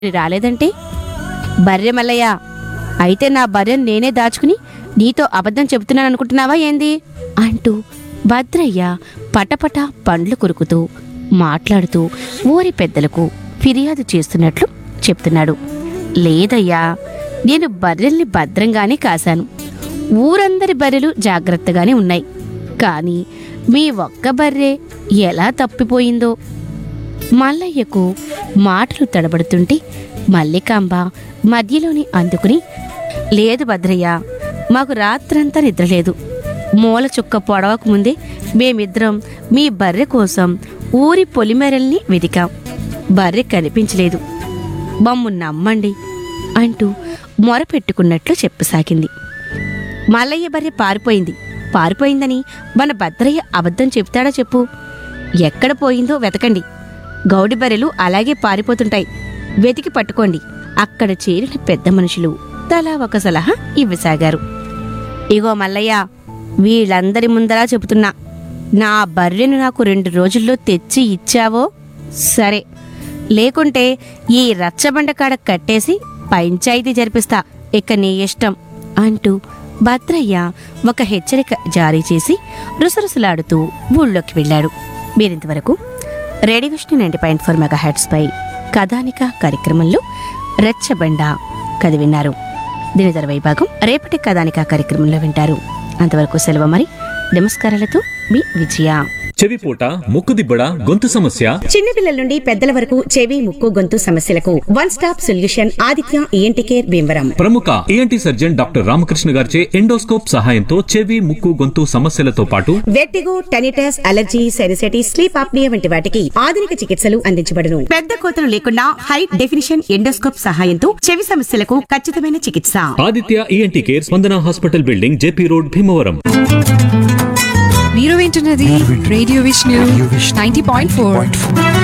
రాలేదంటే బర్రె మల్లయ్య అయితే నా బర్రెను నేనే దాచుకుని నీతో అబద్ధం చెబుతున్నాను అనుకుంటున్నావా ఏంది అంటూ భద్రయ్య పటపట పండ్లు కొరుకుతూ మాట్లాడుతూ ఊరి పెద్దలకు ఫిర్యాదు చేస్తున్నట్లు చెప్తున్నాడు లేదయ్యా నేను బర్రెల్ని భద్రంగానే కాశాను ఊరందరి బర్రెలు జాగ్రత్తగానే ఉన్నాయి కానీ మీ ఒక్క బర్రె ఎలా తప్పిపోయిందో మల్లయ్యకు మాటలు తడబడుతుంటే మల్లికాంబ మధ్యలోని అందుకుని లేదు భద్రయ్య మాకు రాత్రంతా నిద్రలేదు మూల చుక్క పొడవక ముందే మేమిద్దరం మీ బర్రె కోసం ఊరి పొలిమేరల్ని వెతికాం బర్రె కనిపించలేదు మమ్ము నమ్మండి అంటూ మొరపెట్టుకున్నట్లు చెప్పసాగింది మల్లయ్య బర్రె పారిపోయింది పారిపోయిందని మన భద్రయ్య అబద్ధం చెప్తాడా చెప్పు ఎక్కడ పోయిందో వెతకండి గౌడి బర్రెలు అలాగే పారిపోతుంటాయి వెతికి పట్టుకోండి అక్కడ చేరిన పెద్ద మనుషులు తలా ఒక సలహా ఇవ్వసాగారు ఇగో మల్లయ్య వీళ్ళందరి ముందరా చెబుతున్నా నా బర్రెను నాకు రెండు రోజుల్లో తెచ్చి ఇచ్చావో సరే లేకుంటే ఈ రచ్చబండ కాడ కట్టేసి పంచాయితీ జరిపిస్తా ఇక నీ ఇష్టం అంటూ భద్రయ్య ఒక హెచ్చరిక జారీ చేసి రుసరుసలాడుతూ ఊళ్ళోకి వెళ్ళాడు మీరింతవరకు radio Vishnu ninety point four mega పై కథానిక కార్యక్రమంలో రెచ్చబండ కథ విన్నారు దీని తర్వాయి భాగం రేపటి కథానిక కార్యక్రమంలో వింటారు అంతవరకు సెలవు మరి నమస్కారాలతో మీ విజయ చెవిపోట ముక్కుదిబ్బడ గొంతు సమస్య చిన్నపిల్లల నుండి పెద్దల వరకు చెవి ముక్కు గొంతు సమస్యలకు one stop solution Aditya ENT care Bhimavaram ప్రముఖ ఏఎన్టీ సర్జన్ డాక్టర్ రామకృష్ణ గారిచే ఎండోస్కోప్ సహాయంతో చెవి ముక్కు గొంతు సమస్యలతో పాటు vertigo tinnitus allergy sinusitis sleep apnoea వంటి వాటికి ఆధునిక చికిత్సలు అందించబడును పెద్ద కోతలు లేకుండా హై డెఫినిషన్ ఎండోస్కోప్ సహాయంతో చెవి సమస్యలకు ఖచ్చితమైన చికిత్స Aditya ENT care Spandana hospital building JP road Bhimavaram మీరు వింటున్నది radio Vishnu ninety point four